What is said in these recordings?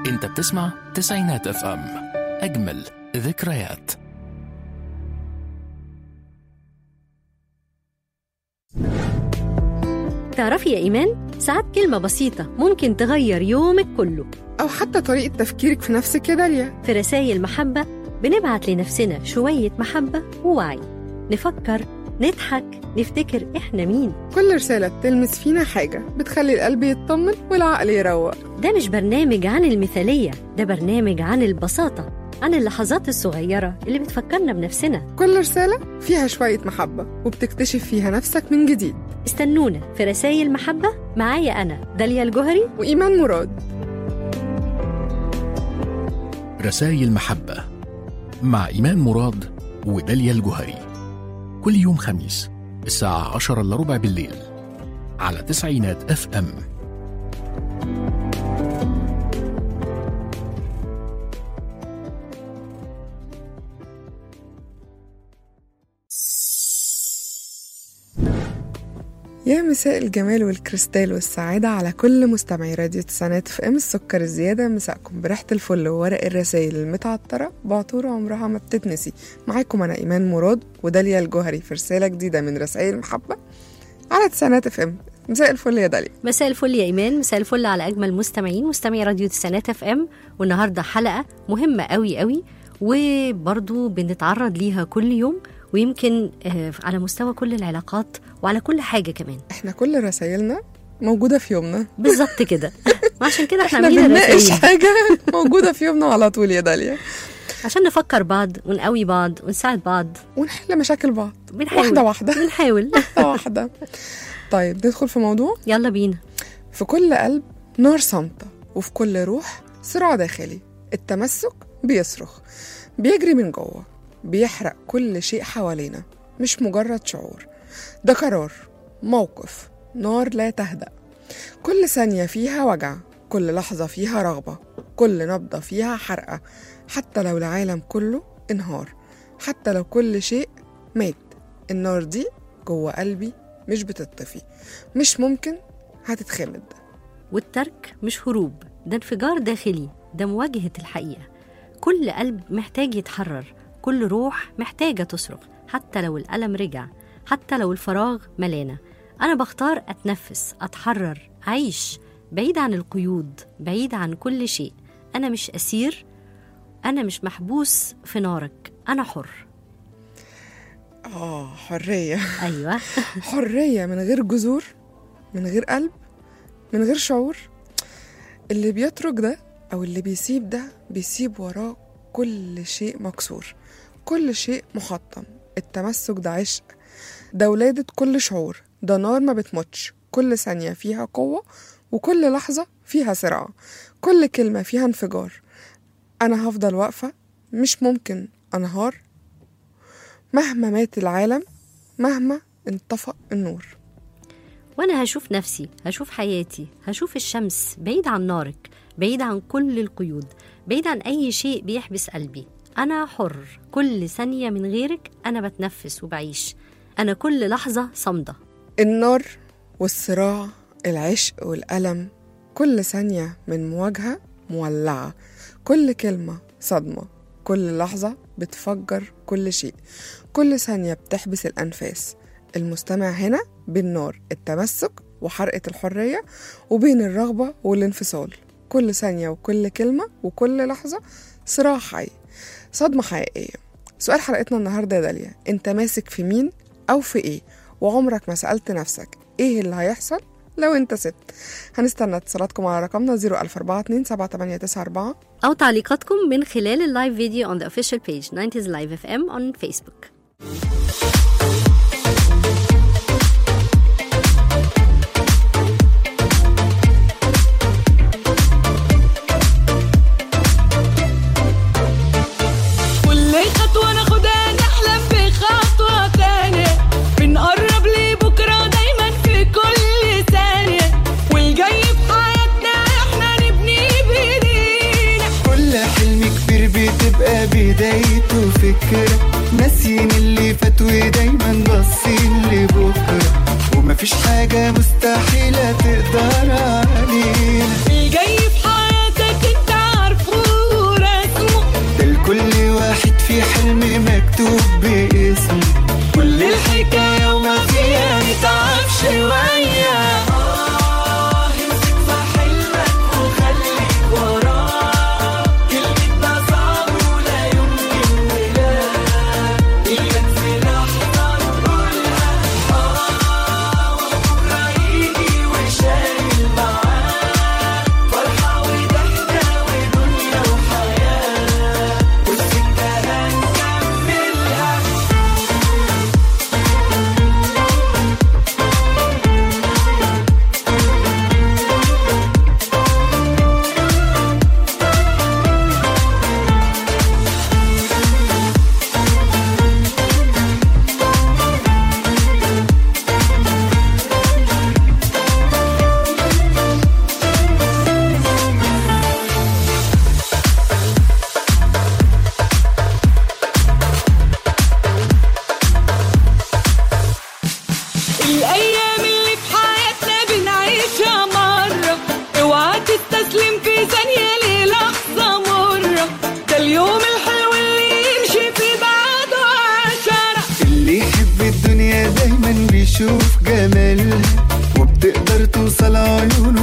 انت بتسمع تسعينات اف ام اجمل ذكريات تعرفي يا إيمان ساعات كلمة بسيطة ممكن تغير يومك كله أو حتى طريقة تفكيرك في نفسك يا داليا في رسائل محبة بنبعت لنفسنا شوية محبة ووعي نفكر نضحك نفتكر إحنا مين كل رسالة بتلمس فينا حاجة بتخلي القلب يطمن والعقل يروق ده مش برنامج عن المثالية ده برنامج عن البساطة عن اللحظات الصغيرة اللي بتفكرنا بنفسنا كل رسالة فيها شوية محبة وبتكتشف فيها نفسك من جديد استنونا في رسائل محبة معايا أنا داليا الجوهري وإيمان مراد رسائل محبة مع إيمان مراد وداليا الجهري كل يوم خميس الساعة عشرة إلا ربع بالليل على تسعينات اف ام يا مساء الجمال والكريستال والسعادة على كل مستمعي راديو تسعينات في ام السكر الزيادة مساءكم بريحة الفل وورق الرسايل المتعطرة بعطور عمرها ما بتتنسي معاكم أنا إيمان مراد وداليا الجوهري في رسالة جديدة من رسائل المحبة على تسعينات اف ام مساء الفل يا داليا مساء الفل يا إيمان مساء الفل على أجمل مستمعين مستمعي راديو تسعينات اف ام والنهاردة حلقة مهمة قوي قوي وبرضو بنتعرض ليها كل يوم ويمكن آه، على مستوى كل العلاقات وعلى كل حاجة كمان احنا كل رسايلنا موجودة في يومنا بالظبط كده وعشان كده احنا احنا عاملين بنناقش رسائل حاجة موجودة في يومنا على طول يا داليا عشان نفكر بعض ونقوي بعض ونساعد بعض ونحل مشاكل بعض بنحاول واحدة واحدة بنحاول واحدة واحدة طيب ندخل في موضوع يلا بينا في كل قلب نار صامتة وفي كل روح صراع داخلي التمسك بيصرخ بيجري من جوه بيحرق كل شيء حوالينا مش مجرد شعور ده قرار موقف نار لا تهدأ كل ثانية فيها وجع كل لحظة فيها رغبة كل نبضة فيها حرقة حتى لو العالم كله انهار حتى لو كل شيء مات النار دي جوه قلبي مش بتطفي مش ممكن هتتخمد والترك مش هروب ده انفجار داخلي ده مواجهة الحقيقة كل قلب محتاج يتحرر كل روح محتاجة تصرخ حتى لو الألم رجع حتى لو الفراغ ملانا أنا بختار أتنفس أتحرر أعيش بعيد عن القيود بعيد عن كل شيء أنا مش أسير أنا مش محبوس في نارك أنا حر آه حرية أيوة حرية من غير جذور من غير قلب من غير شعور اللي بيترك ده أو اللي بيسيب ده بيسيب وراه كل شيء مكسور كل شيء محطم التمسك ده عشق ده ولادة كل شعور ده نار ما بتموتش كل ثانية فيها قوة وكل لحظة فيها صراع كل كلمة فيها انفجار أنا هفضل واقفة مش ممكن أنهار مهما مات العالم مهما انطفأ النور وأنا هشوف نفسي هشوف حياتي هشوف الشمس بعيد عن نارك بعيد عن كل القيود بعيد عن أي شيء بيحبس قلبي أنا حر كل ثانية من غيرك أنا بتنفس وبعيش أنا كل لحظة صامدة النار والصراع العشق والألم كل ثانية من مواجهة مولعة كل كلمة صدمة كل لحظة بتفجر كل شيء كل ثانية بتحبس الأنفاس المستمع هنا بين نار التمسك وحرقة الحرية وبين الرغبة والانفصال كل ثانية وكل كلمة وكل لحظة صراع حي صدمة حقيقية سؤال حلقتنا النهاردة يا داليا انت ماسك في مين أو في ايه وعمرك ما سألت نفسك ايه اللي هيحصل لو انت ست هنستنى اتصالاتكم على رقمنا 00427 أو تعليقاتكم من خلال اللايف فيديو on the official page 90s Live FM on Facebook كل خطوة ناخدها نحلم بخطوة تانية بنقرب لبكرة دايما في كل ثانية والجاي في حياتنا احنا نبني بايدينا كل حلم كبير بتبقى بدايته فكرة ناسيين اللي فات ودايما باصين لبكرة ومفيش حاجة مستحيلة تقدر علينا الجاي في حياتك انت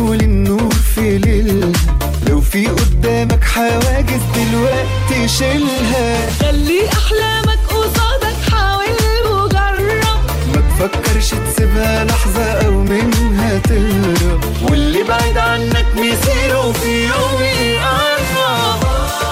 نور النور في ليلها لو في قدامك حواجز دلوقتي شيلها خلي احلامك قصادك حاول وجرب ما تفكرش تسيبها لحظة أو منها تهرب واللي بعيد عنك مسيره في يوم يقرب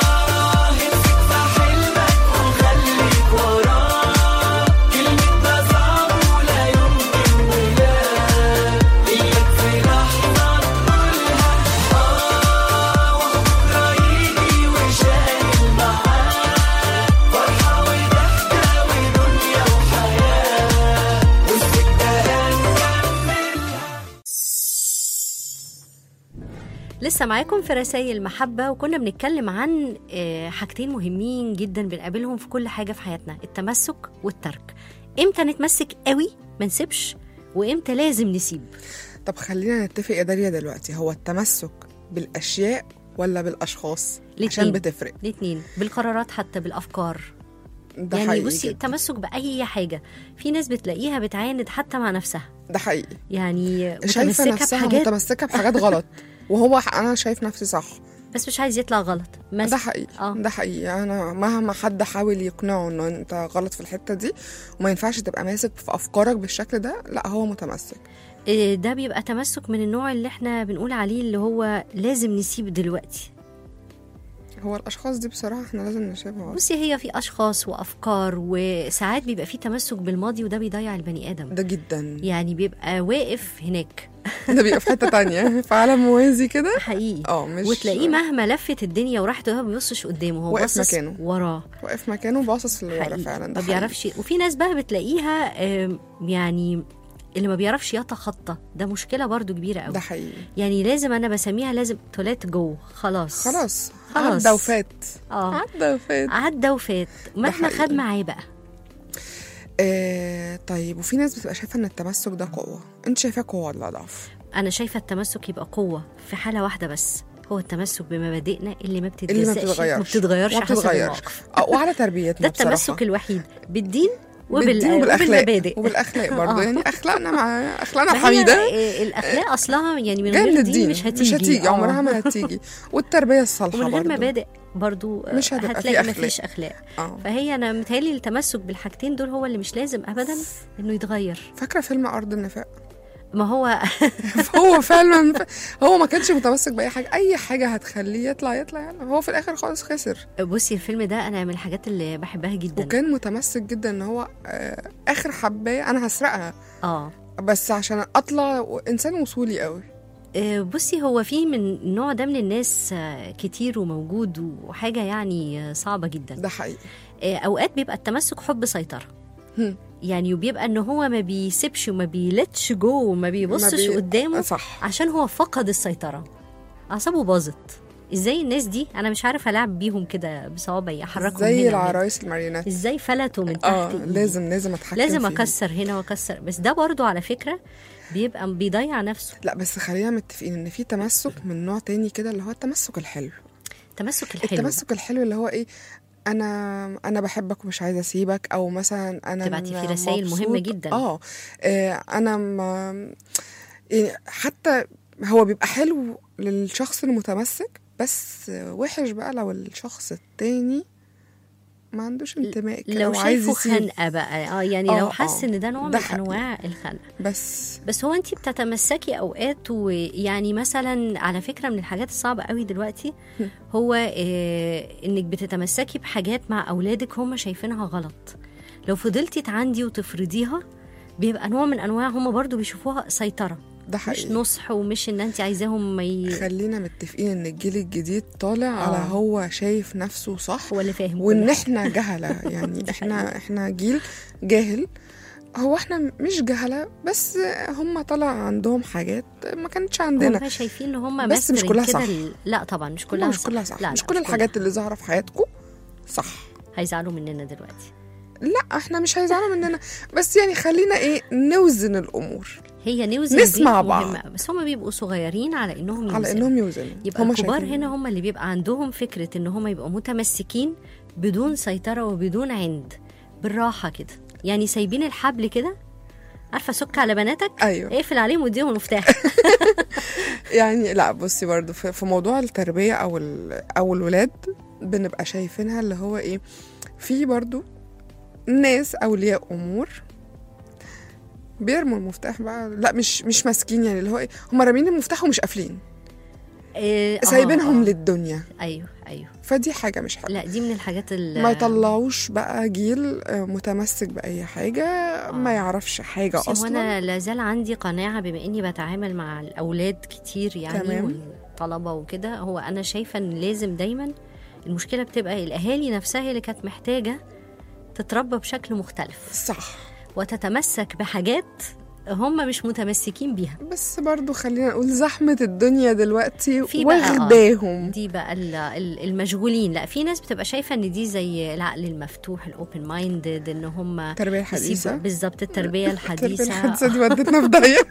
لسه معاكم في رسائل المحبة وكنا بنتكلم عن آه، حاجتين مهمين جدا بنقابلهم في كل حاجة في حياتنا التمسك والترك امتى نتمسك قوي ما نسيبش وامتى لازم نسيب طب خلينا نتفق يا داليا دلوقتي هو التمسك بالاشياء ولا بالاشخاص الاتنين. عشان بتفرق الاتنين بالقرارات حتى بالافكار ده يعني حقيقي بصي جدا. التمسك باي حاجه في ناس بتلاقيها بتعاند حتى مع نفسها ده حقيقي يعني شايفه متمسكه نفسها بحاجات متمسكه بحاجات غلط وهو ح- انا شايف نفسي صح بس مش عايز يطلع غلط ده مثلا حقيقي اه ده حقيقي انا مهما حد حاول يقنعه انه انت غلط في الحته دي وما ينفعش تبقى ماسك في افكارك بالشكل ده لا هو متمسك إيه، ده بيبقى تمسك من النوع اللي احنا بنقول عليه اللي هو لازم نسيب دلوقتي هو الاشخاص دي بصراحه احنا لازم نسيبها بصي هي في اشخاص وافكار وساعات بيبقى في تمسك بالماضي وده بيضيع البني ادم ده جدا يعني بيبقى واقف هناك ده بيبقى في حته تانية في عالم موازي كده حقيقي اه مش وتلاقيه مهما لفت الدنيا وراحت هو ما بيبصش قدامه هو واقف باصص مكانه. وراه واقف مكانه باصص لورا حقيقي. فعلا ما ده حقيقي. بيعرفش وفي ناس بقى بتلاقيها آم، يعني اللي ما بيعرفش يتخطى ده مشكله برضو كبيره قوي ده حقيقي يعني لازم انا بسميها لازم تولات جو خلاص خلاص خلاص. عدى وفات اه عدى وفات عدى وفات مهما حقيقي. خد معاه بقى آه طيب وفي ناس بتبقى شايفه ان التمسك ده قوه انت شايفاه قوه ولا ضعف انا شايفه التمسك يبقى قوه في حاله واحده بس هو التمسك بمبادئنا اللي ما اللي ما بتتجزأش بتتغيرش ما بتتغيرش ما حسب بتتغيرش الموقف آه، وعلى تربيتنا ده التمسك بصراحة. الوحيد بالدين وبال... بالدين وبالاخلاق وبالمبادئ وبالاخلاق برضه آه. يعني اخلاقنا مع اخلاقنا ما هي حميده آه، الاخلاق اصلها يعني من جايه من غير الدين دين مش هتيجي مش هتيجي آه. عمرها ما هتيجي والتربيه الصالحه ومن غير برضه مبادئ برضو آه، مش هتبقى في هتلاقي أخلاق. مفيش اخلاق اه فهي انا متهيألي التمسك بالحاجتين دول هو اللي مش لازم ابدا انه يتغير فاكره فيلم ارض النفاق ما هو هو فعلا هو ما كانش متمسك باي حاجه اي حاجه هتخليه يطلع يطلع يعني هو في الاخر خالص خسر بصي الفيلم ده انا من الحاجات اللي بحبها جدا وكان متمسك جدا ان هو آه، اخر حبايه انا هسرقها اه بس عشان اطلع انسان وصولي قوي آه، بصي هو في من النوع ده من الناس آه، كتير وموجود وحاجة يعني آه، صعبة جدا ده حقيقي آه، أوقات بيبقى التمسك حب سيطرة هم. يعني وبيبقى ان هو ما بيسيبش وما بيلتش جو وما بيبصش بي- قدامه صح عشان هو فقد السيطرة أعصابه باظت ازاي الناس دي انا مش عارفه العب بيهم كده بصوابعي احركهم زي هنا العرايس الماريونات وهنا. ازاي فلتوا من تحت اه إيدي؟ لازم لازم اتحكم لازم فيهم. اكسر هنا واكسر بس ده برضو على فكره بيبقى بيضيع نفسه لا بس خلينا متفقين ان في تمسك من نوع تاني كده اللي هو التمسك الحلو التمسك الحلو التمسك الحلو اللي هو ايه انا انا بحبك ومش عايزه اسيبك او مثلا انا تبعتي فيه م- رسايل مهمة مبسوط. جدا. اه آه، انا ما يعني حتى هو بيبقى حلو للشخص المتمسك بس وحش بقى لو الشخص التاني ما عندوش انتماء كده لو وعايز شايفه يسيب خنقه بقى اه يعني آه، لو آه. حس ان ده نوع ده من حقيقي. انواع الخنقه بس بس هو انت بتتمسكي اوقات ويعني مثلا على فكره من الحاجات الصعبه قوي دلوقتي هو آه انك بتتمسكي بحاجات مع اولادك هم شايفينها غلط لو فضلتي تعندي وتفرضيها بيبقى نوع من انواع هم برضو بيشوفوها سيطره ده مش حقيقي نصح ومش ان انت عايزاهم ما ي... خلينا متفقين ان الجيل الجديد طالع آه. على هو شايف نفسه صح هو اللي فاهم كل وان حاجة. احنا جهله يعني دي احنا حقيقة. احنا جيل جاهل هو احنا مش جهله بس هم طلع عندهم حاجات ما كانتش عندنا هم شايفين ان هم بس مش ماسترين كلها كده صح. ال- لا طبعا مش كلها كلها مش كلها صح لا مش لا كل الحاجات اللي ظاهره في حياتكم صح هيزعلوا مننا دلوقتي لا احنا مش هيزعلوا مننا بس يعني خلينا ايه نوزن الامور هي نيوزن نسمع دي بعض. مهمة بس هم بيبقوا صغيرين على انهم على يوزنوا. انهم يوزنوا يبقى هما الكبار شايفين- هنا هم اللي بيبقى عندهم فكرة ان هم يبقوا متمسكين بدون سيطرة وبدون عند بالراحة كده يعني سايبين الحبل كده عارفه سك على بناتك ايوه اقفل عليهم واديهم المفتاح يعني لا بصي برضو في في موضوع التربيه او ال- او الولاد بنبقى شايفينها اللي هو ايه في برضو ناس اولياء امور بيرموا المفتاح بقى لا مش مش ماسكين يعني اللي هو ايه هم رامين المفتاح ومش قافلين إيه، آه، سايبينهم آه. للدنيا ايوه ايوه فدي حاجه مش حلوه لا دي من الحاجات اللي ما يطلعوش بقى جيل آه، متمسك باي حاجه ما يعرفش حاجه بصي، هو اصلا انا لازال عندي قناعه بما اني بتعامل مع الاولاد كتير يعني تمام. والطلبه وكده هو انا شايفه ان لازم دايما المشكله بتبقى الاهالي نفسها هي اللي كانت محتاجه تتربى بشكل مختلف صح وتتمسك بحاجات هم مش متمسكين بيها بس برضو خلينا نقول زحمة الدنيا دلوقتي في بقى، آه. واخداهم دي بقى ال- ال- المشغولين لا في ناس بتبقى شايفه ان دي زي العقل المفتوح الاوبن مايندد ان هم التربية الحديثة يسيبوا- بالظبط التربيه التربية الحديثه الحديثة دي ودتنا في ضيق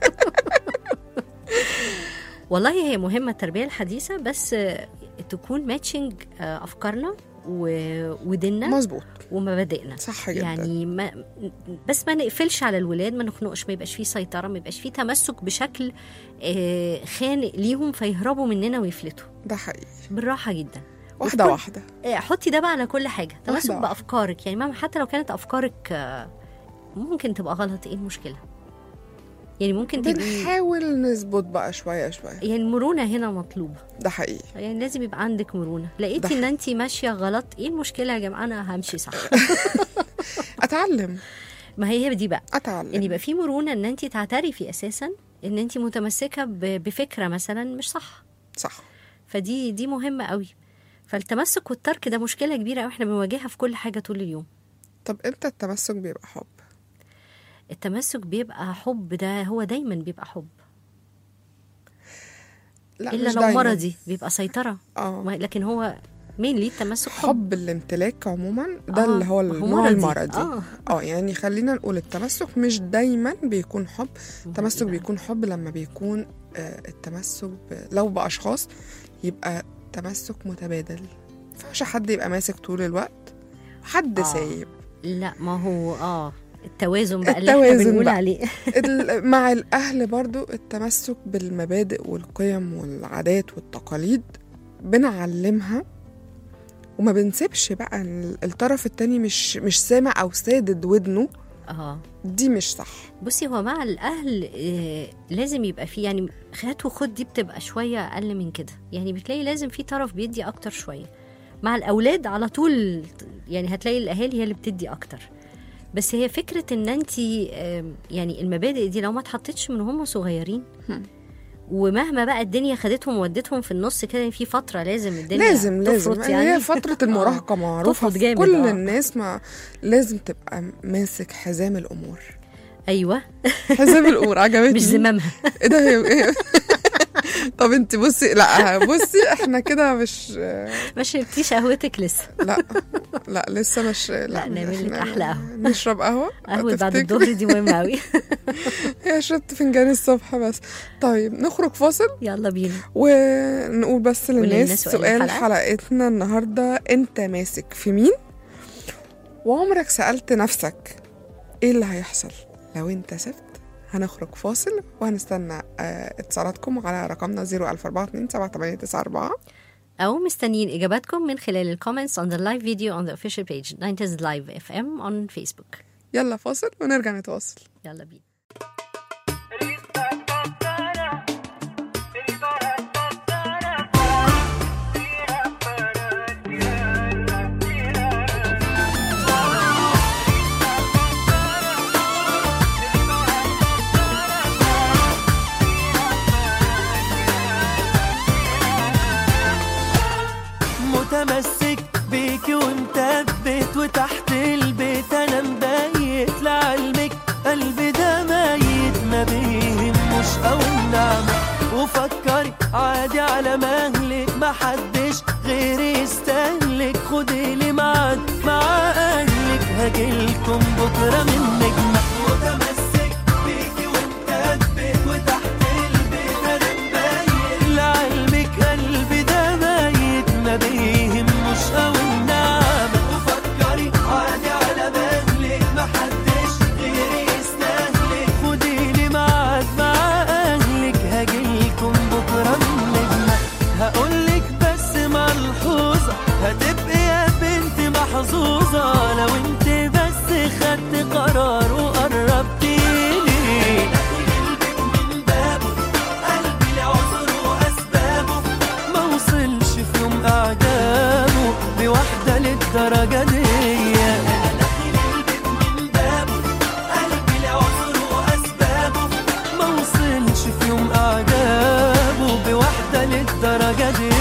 والله هي مهمة التربية الحديثة بس آه، تكون ماتشنج أفكارنا و- وديننا مظبوط ومبادئنا صح جدا يعني ما بس ما نقفلش على الولاد ما نخنقش ما يبقاش فيه سيطرة ما يبقاش فيه تمسك بشكل آه، خانق ليهم فيهربوا مننا ويفلتوا ده حقيقي بالراحة جدا واحدة وتكون- واحدة آه، حطي ده بقى على كل حاجة تمسك واحدة. بأفكارك يعني مهما حتى لو كانت أفكارك آه، ممكن تبقى غلط ايه المشكلة يعني ممكن تبقي بنحاول نظبط بقى شوية شوية يعني المرونة هنا مطلوبة ده حقيقي يعني لازم يبقى عندك مرونه لقيتي ده ان انت ماشيه غلط ايه المشكله يا جماعه انا همشي صح أتعلم ما هي دي بقى أتعلم ان يبقى في مرونه ان انت تعترفي اساسا ان انت متمسكه ب- بفكره مثلا مش صح صح فدي دي مهمه قوي فالتمسك والترك ده مشكله كبيره قوي احنا بنواجهها في كل حاجه طول اليوم طب امتى التمسك بيبقى حب التمسك بيبقى حب ده هو دايما بيبقى حب لا الا مش لو دايما. مرضي بيبقى سيطره اه ما- لكن هو مين ليه التمسك حب, حب الامتلاك عموما ده آه، اللي هو ما النوع المرضي اه اه يعني خلينا نقول التمسك مش دايما بيكون حب التمسك يبقى- بيكون حب لما بيكون آه، التمسك ب... لو بأشخاص يبقى تمسك متبادل مينفعش حد يبقى ماسك طول الوقت حد آه. سايب لا ما هو اه التوازن بقى اللي احنا التوازن بنقول بقى. عليه ال- مع الأهل برضو التمسك بالمبادئ والقيم والعادات والتقاليد بنعلمها وما بنسيبش بقى ال- الطرف التاني مش مش سامع أو سادد ودنه اه دي مش صح بصي هو مع الاهل آه لازم يبقى في يعني هات وخد دي بتبقى شويه اقل من كده يعني بتلاقي لازم في طرف بيدي اكتر شويه مع الاولاد على طول يعني هتلاقي الاهالي هي اللي بتدي اكتر بس هي فكره ان انت يعني المبادئ دي لو ما اتحطتش من هم صغيرين هم. ومهما بقى الدنيا خدتهم وودتهم في النص كده في فتره لازم الدنيا لازم لازم تفرط يعني يعني هي فترة المراهقة معروفة تفرط في جامد، كل آه. الناس ما لازم تبقى ماسك حزام الأمور ايوه حزام الأمور عجبتني مش زمامها ايه ده هي- إيه؟ طب انت بصي لا بصي احنا كده مش ما شربتيش قهوتك لسه لا لا لسه مش لا, لا، نعمل لك إحنا أحلى قهوة. نشرب قهوة قهوه بعد تفتكري؟ الظهر دي مهمه قوي هي شربت فنجان الصبح بس طيب نخرج فاصل يلا بينا ونقول بس للناس للناس سؤال سؤال الحلقة. حلقتنا النهاردة انت ماسك في مين وعمرك سألت نفسك ايه اللي هيحصل لو انت سبت هنخرج فاصل وهنستنى آه، اتصالاتكم على رقمنا 01427 أو مستنيين إجاباتكم من خلال الكومنتس on the live video on the official page 90s Live FM on Facebook يلا فاصل ونرجع نتواصل يلا بينا متمسك بيكي ومثبت وتحت البيت انا مبيت لعلمك قلبي ده ميت ما بيهموش او النعمة وفكري عادي على مهلك ما حدش غيري يستهلك خدي لي ميعاد مع اهلك هجيلكم بكره من نجمة متمسك بيكي ومثبت وتحت البيت انا مبيت لعلمك قلبي ده ميت ما بيهموش او النعمة وفكري عادي على بالك ما حدش غيري يستهلك للدرجة دي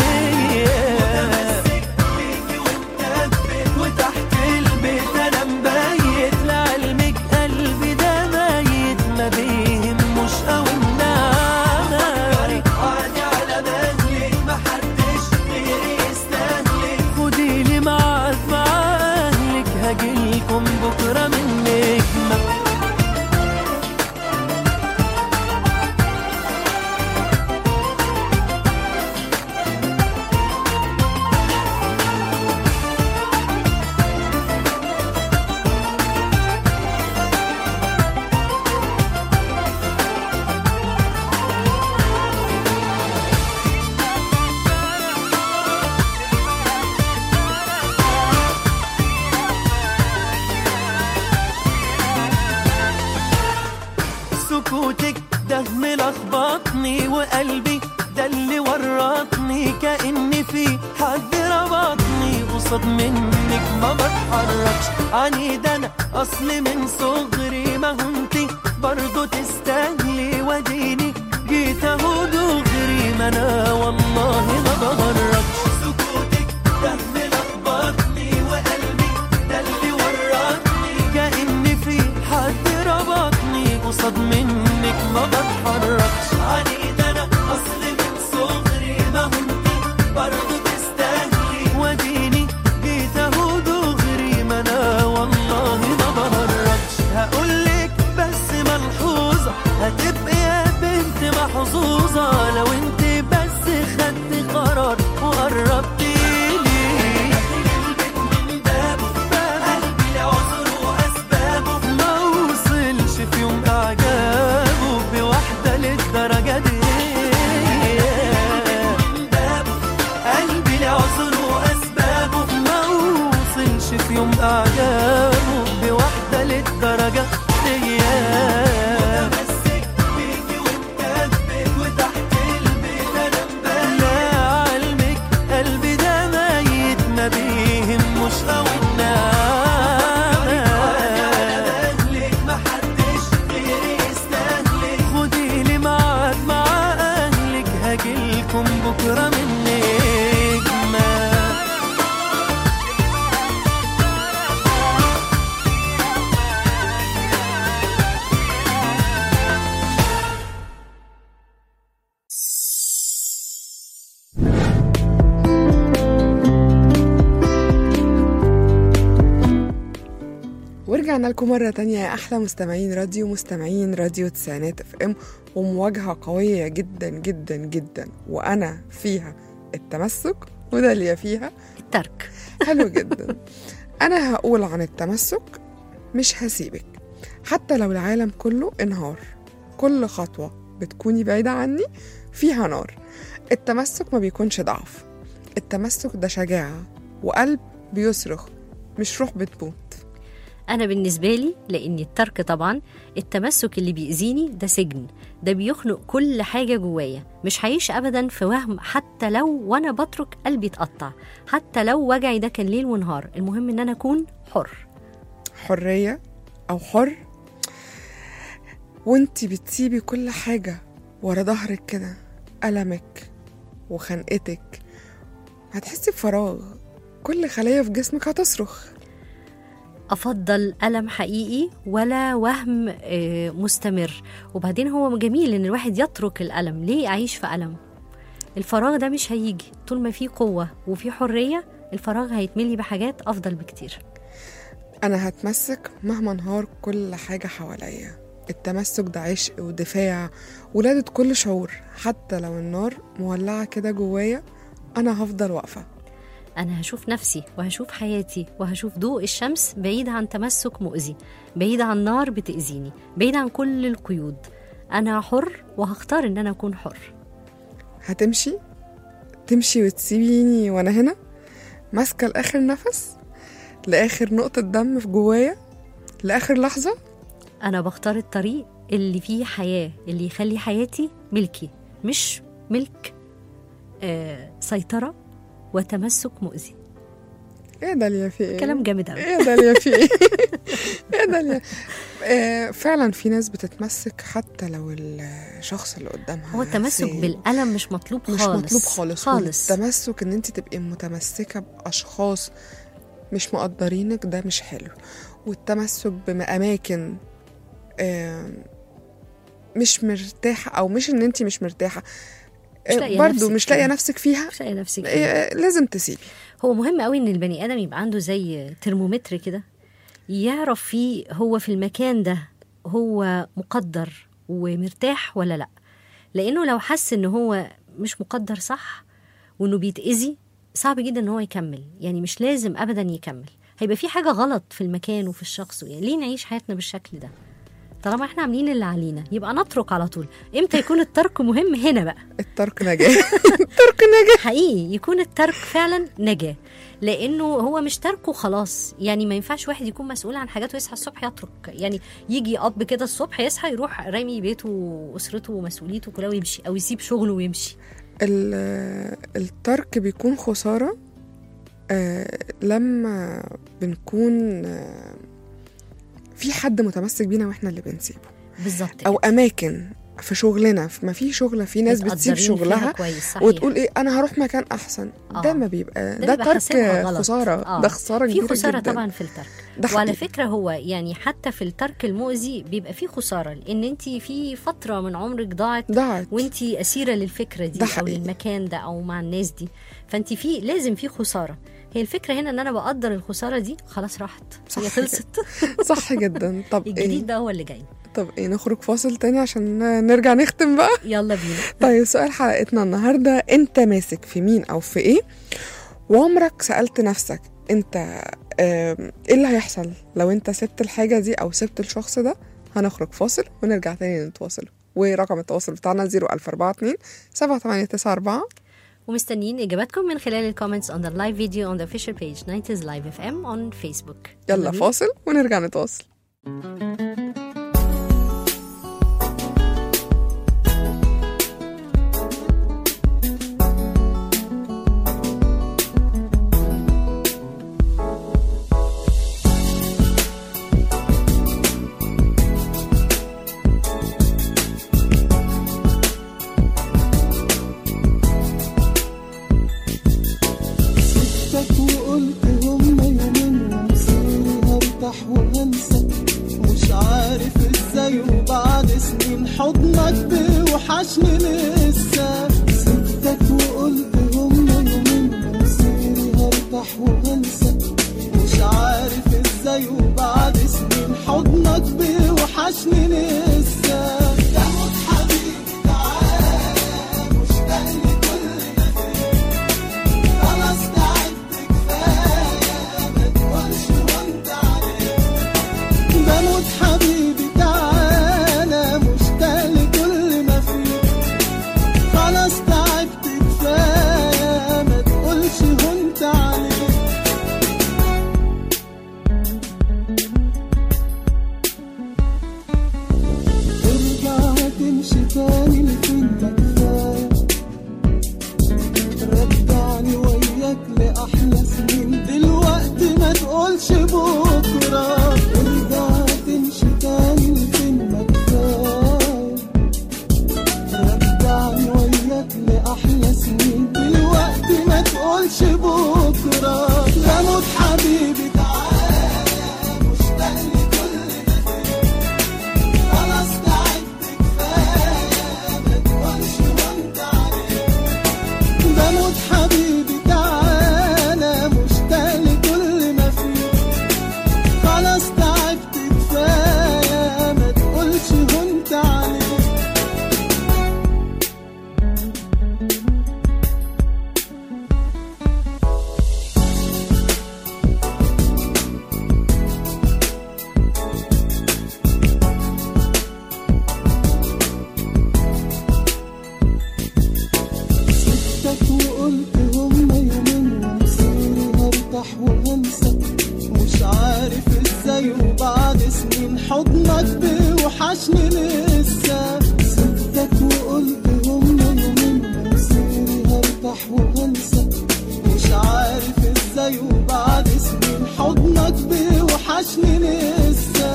متمسك بيكي ومثبت وتحت البيت انا مبيت لعلمك قلبي ده ميت ما بيهموش قوي النعمة عادي على مهلك محدش غيري يستهلك خديلي معاك مع اهلك هجيلكم بكرة من نجمة سكوتك ده ملخبطني وقلبي ده اللي ورطني كأن في حد ربطني قصاد منك ما بتحركش عنيد انا اصل من صغري ما هو انتي برضه تستاهلي وديني جيت اهو دغري ما انا والله ما بغركش سكوتك ده ملخبطني وقلبي ده اللي ورطني كأن في حد ربطني قصاد منك ما بتحركش عنيد انا اصل من صغري ما هو انتي برضه تستاهلي وديني جيت اهو دغري ما انا والله ما بهرجش هقولك بس ملحوظة هتبقي يا بنت محظوظة لو انت بس خدت قرار وقربتي لي من بابه قلبي لعذره واسبابه ما وصلش في يوم اعجابه بواحده للدرجه دي من بابه قلبي لعذره واسبابه ما وصلش في يوم اعجابه بواحده للدرجه دي متمسك بيكي ومثبت وتحت البيت انا مبين لا علمك قلبي ده ميت ما بيهموش قوي النعمة خديلي معاك مع اهلك هجيلكم بكره من نجمه ورجعنا لكم مرة تانية يا أحلى مستمعين راديو مستمعين راديو تسعينات اف ام ومواجهة قوية جدا جدا جدا وأنا فيها التمسك وداليا فيها الترك حلو جدا أنا هقول عن التمسك مش هسيبك حتى لو العالم كله انهار كل خطوة بتكوني بعيدة عني فيها نار التمسك ما بيكونش ضعف التمسك ده شجاعة وقلب بيصرخ مش روح بتموت أنا بالنسبة لي لأني الترك طبعا التمسك اللي بيأذيني ده سجن ده بيخنق كل حاجة جوايا مش هعيش أبدا في وهم حتى لو وأنا بترك قلبي اتقطع حتى لو وجعي ده كان ليل ونهار المهم إن أنا أكون حر حرية أو حر وانتي بتسيبي كل حاجة ورا ظهرك كده ألمك وخنقتك هتحسي بفراغ كل خلية في جسمك هتصرخ أفضل ألم حقيقي ولا وهم آه، مستمر وبعدين هو جميل إن الواحد يترك الألم ليه أعيش في ألم الفراغ ده مش هيجي طول ما في قوة وفي حرية الفراغ هيتملي بحاجات أفضل بكتير أنا هتمسك مهما انهار كل حاجة حواليا التمسك ده عشق ودفاع ولادة كل شعور حتى لو النار مولعة كده جوايا أنا هفضل واقفة أنا هشوف نفسي وهشوف حياتي وهشوف ضوء الشمس بعيد عن تمسك مؤذي بعيد عن نار بتأذيني بعيد عن كل القيود أنا حر وهختار إن أنا أكون حر هتمشي تمشي وتسيبيني وأنا هنا ماسكة لآخر نفس لآخر نقطة دم في جوايا لآخر لحظة أنا بختار الطريق اللي فيه حياة اللي يخلي حياتي ملكي مش ملك آه سيطرة وتمسك مؤذي ايه ده اللي في ايه كلام جامد أوي ايه ده اللي في ايه ايه ده ليه؟ آه، فعلا في ناس بتتمسك حتى لو الشخص اللي قدامها هو التمسك سيء. بالألم مش مطلوب مش خالص مطلوب خالص خالص التمسك ان انت تبقي متمسكه باشخاص مش مقدرينك ده مش حلو والتمسك باماكن آم، مش مرتاحه او مش ان انت مش مرتاحه مش آه، لاقية برضو نفسك مش لاقيه فيها. نفسك فيها مش لاقي نفسك فيه. آه، لازم تسيبي هو مهم قوي ان البني ادم يبقى عنده زي ترمومتر كده يعرف فيه هو في المكان ده هو مقدر ومرتاح ولا لا لانه لو حس ان هو مش مقدر صح وانه بيتاذي صعب جدا ان هو يكمل يعني مش لازم ابدا يكمل هيبقى في حاجه غلط في المكان وفي الشخص يعني ليه نعيش حياتنا بالشكل ده طالما احنا عاملين اللي علينا يبقى نترك على طول امتى يكون الترك مهم هنا بقى الترك نجاه الترك نجاه حقيقي يكون الترك فعلا نجاة لانه هو مش تركه خلاص يعني ما ينفعش واحد يكون مسؤول عن حاجات ويصحى الصبح يترك يعني يجي اب كده الصبح يصحى يروح رامي بيته واسرته ومسؤوليته كلها ويمشي او يسيب شغله ويمشي ال- الترك بيكون خسارة آه، لما بنكون آه، في حد متمسك بينا واحنا اللي بنسيبه بالظبط او اماكن في شغلنا في- ما في شغله في ناس بتسيب متقدرين فيها شغلها كويس صحيح. وتقول ايه انا هروح مكان احسن آه. ده ما بيبقى ده ده, بيبقى ترك حاسبها غلط. خساره آه. ده خساره في كبيره خساره جدا طبعا في الترك ده وعلى حقيقي. فكره هو يعني حتى في الترك المؤذي بيبقى في خساره لان انت في فتره من عمرك ضاعت ضاعت وانت اسيره للفكره دي ده او حقيقي. للمكان ده او مع الناس دي فانت في لازم في خساره هي الفكره هنا ان انا بقدر الخساره دي خلاص راحت صح هي خلصت صح جدا طب الجديد ايه ده هو اللي جاي طب ايه نخرج فاصل تاني عشان نرجع نختم بقى يلا بينا طيب سؤال حلقتنا النهارده انت ماسك في مين او في ايه وعمرك سألت نفسك انت آم، ايه اللي هيحصل لو انت سبت الحاجة دي او سبت الشخص ده هنخرج فاصل ونرجع تاني نتواصل ورقم التواصل بتاعنا 01042 7894 ومستنيين اجاباتكم من خلال الكومنتس on the live video on the official page 90s live fm on facebook يلا بينا. فاصل ونرجع نتواصل سبتك وقلت هما يومين ومصيري هرتاح وهنسى مش عارف ازاي وبعد سنين حضنك بيوحشني لسه سبتك وقلت هما يومين ومصيري هرتاح وهنسى مش عارف ازاي وبعد سنين حضنك بيوحشني لسه تاخد حبيبي تعالى مشتاق لكل ما فيه خلاص تعبت كفاية ما تقولش وانت عليك بموت حبيبي تعالى مشتاق لكل ما فيه خلاص تعبت كفاية ما تقولش وانت عليك ترجع تمشي تاني لفين ما كفايه رجعني وياك لأحلى سنين دلوقتي ما تقولش بكرة ارجع تمشي تاني لفين ما كفاية رجعني وياك لأحلى سنين دلوقتي ما تقولش بكرة بموت حبيبي تعالى مشتاق لكل ما فيه خلاص تعبت كفاية ما تقولش وانت عليك بموت حبيبي تعالى مشتاق لكل ما فيه خلاص تعبت كفاية ما تقولش وانت عليك سبتك وقلت هما يومين ومصيري هرتاح وهنسى مش عارف ازاي وبعد سنين حضنك بيوحشني لسه سبتك وقلت هما يومين ومصيري هرتاح وهنسى مش عارف ازاي وبعد سنين حضنك بيوحشني لسه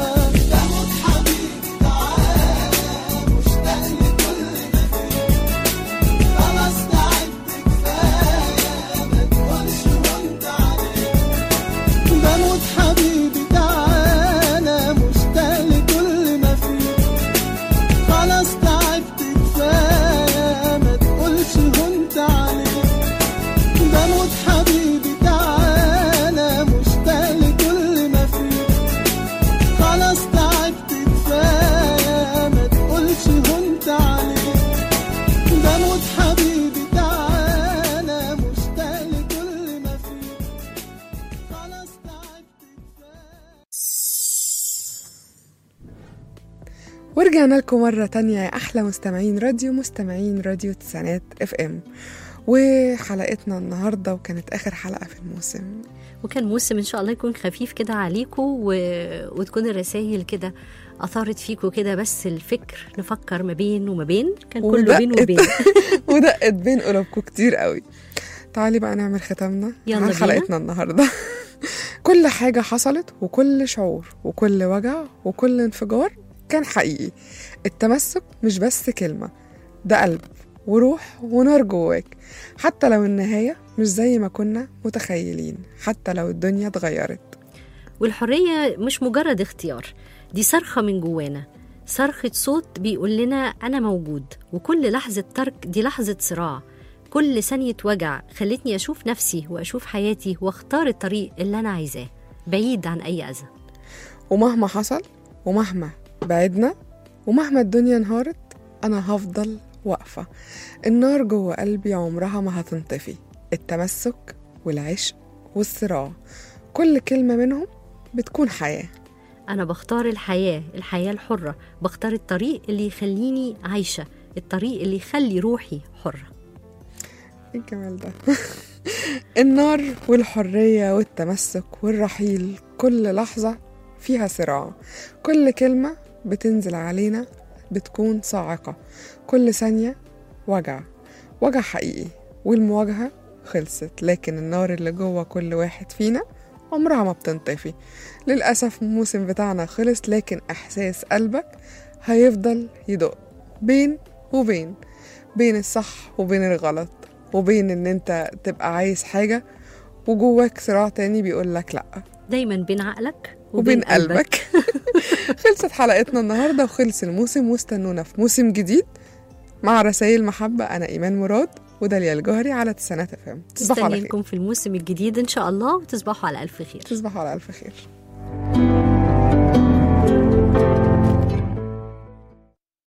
ورجعنا لكم مرة تانية يا أحلى مستمعين راديو مستمعين راديو تسعينات اف ام وحلقتنا النهاردة وكانت آخر حلقة في الموسم وكان موسم ان شاء الله يكون خفيف كده عليكم و... وتكون الرسائل كده اثارت فيكم كده بس الفكر نفكر ما بين وما بين كان كله بين ودقت. وبين ودقت بين قلوبكم كتير قوي تعالي بقى نعمل ختامنا يلا على بينا. حلقتنا النهاردة كل حاجة حصلت وكل شعور وكل وجع وكل انفجار كان حقيقي التمسك مش بس كلمة ده قلب وروح ونار جواك حتى لو النهاية مش زي ما كنا متخيلين حتى لو الدنيا اتغيرت والحرية مش مجرد اختيار دي صرخة من جوانا صرخة صوت بيقول لنا أنا موجود وكل لحظة ترك دي لحظة صراع كل ثانية وجع خلتني أشوف نفسي وأشوف حياتي وأختار الطريق اللي أنا عايزاه بعيد عن أي أذى ومهما حصل ومهما بعدنا ومهما الدنيا انهارت أنا هفضل واقفة النار جوه قلبي عمرها ما هتنطفي التمسك والعشق والصراع كل كلمة منهم بتكون حياة أنا بختار الحياة الحياة الحرة بختار الطريق اللي يخليني عايشة الطريق اللي يخلي روحي حرة ايه الجمال ده النار والحرية والتمسك والرحيل كل لحظة فيها صراع كل كلمة بتنزل علينا بتكون صاعقة كل ثانية وجع وجع حقيقي والمواجهة خلصت لكن النار اللي جوه كل واحد فينا عمرها ما بتنطفي للأسف الموسم بتاعنا خلص لكن إحساس قلبك هيفضل يدق بين وبين بين الصح وبين الغلط وبين ان انت تبقى عايز حاجة وجواك صراع تاني بيقول لك لأ دايما بين عقلك وبين قلبك خلصت حلقتنا النهاردة وخلص الموسم واستنونا في موسم جديد مع رسائل محبة أنا إيمان مراد وداليا الجوهري على تسعينات اف ام تصبحوا على خير مستنيينكم في الموسم الجديد إن شاء الله وتصبحوا على ألف خير تصبحوا على ألف خير